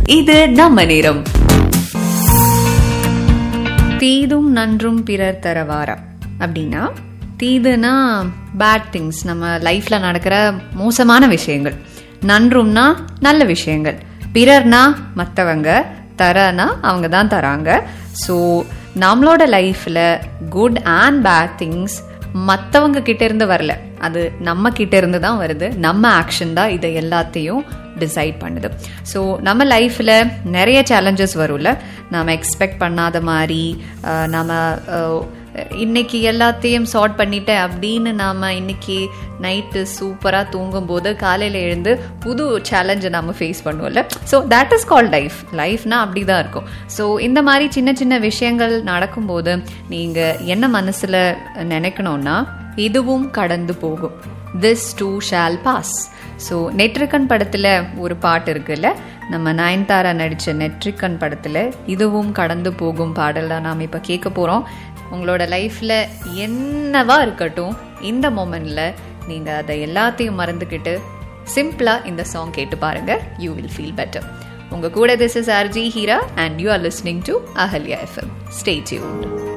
இது நம்ம நேரம் தீதும் நன்றும் பிறர் தரவாரா அப்படின்னா தீதுனா பேட் திங்ஸ் நம்ம லைஃப்ல நடக்கிற மோசமான விஷயங்கள் நன்றும்னா நல்ல விஷயங்கள் பிறர்னா மற்றவங்க தரனா அவங்க தான் தராங்க ஸோ நம்மளோட லைஃப்ல குட் அண்ட் பேட் திங்ஸ் மற்றவங்க கிட்ட இருந்து வரல அது நம்ம கிட்ட இருந்து தான் வருது நம்ம ஆக்ஷன் தான் இதை எல்லாத்தையும் டிசைட் பண்ணுது ஸோ நம்ம லைஃப்பில் நிறைய சேலஞ்சஸ் வரும்ல நாம் எக்ஸ்பெக்ட் பண்ணாத மாதிரி அஹ், நம்ம அஹ், இன்னைக்கு எல்லாத்தையும் சார்ட் பண்ணிட்டேன் அப்படின்னு நாம் இன்னைக்கு நைட்டு சூப்பராக தூங்கும்போது காலையில் எழுந்து புது சேலஞ்சை நம்ம ஃபேஸ் பண்ணுவோம்ல so that is call life லைஃப்னா அப்படி தான் இருக்கும் ஸோ இந்த மாதிரி சின்ன சின்ன விஷயங்கள் நடக்கும்போது நீங்கள் என்ன மனசில் நினைக்கணும்னா இதுவும் கடந்து போகும் this too shall pass so Netrikkan படத்தில் ஒரு பாட்டு இருக்குல்ல நம்ம நயன்தாரா நடித்த நெட்ரிக்கன் படத்தில் இதுவும் கடந்து போகும் பாடல் தான் நாம் இப்போ கேட்க போகிறோம் உங்களோட லைஃப்பில் என்னவா இருக்கட்டும் இந்த மொமெண்டில் நீங்கள் அதை எல்லாத்தையும் மறந்துக்கிட்டு சிம்பிளாக இந்த சாங் கேட்டு பாருங்க யூ வில் ஃபீல் பெட்டர் உங்கள் கூட this is RJ Heera and you are listening to Ahalya FM stay tuned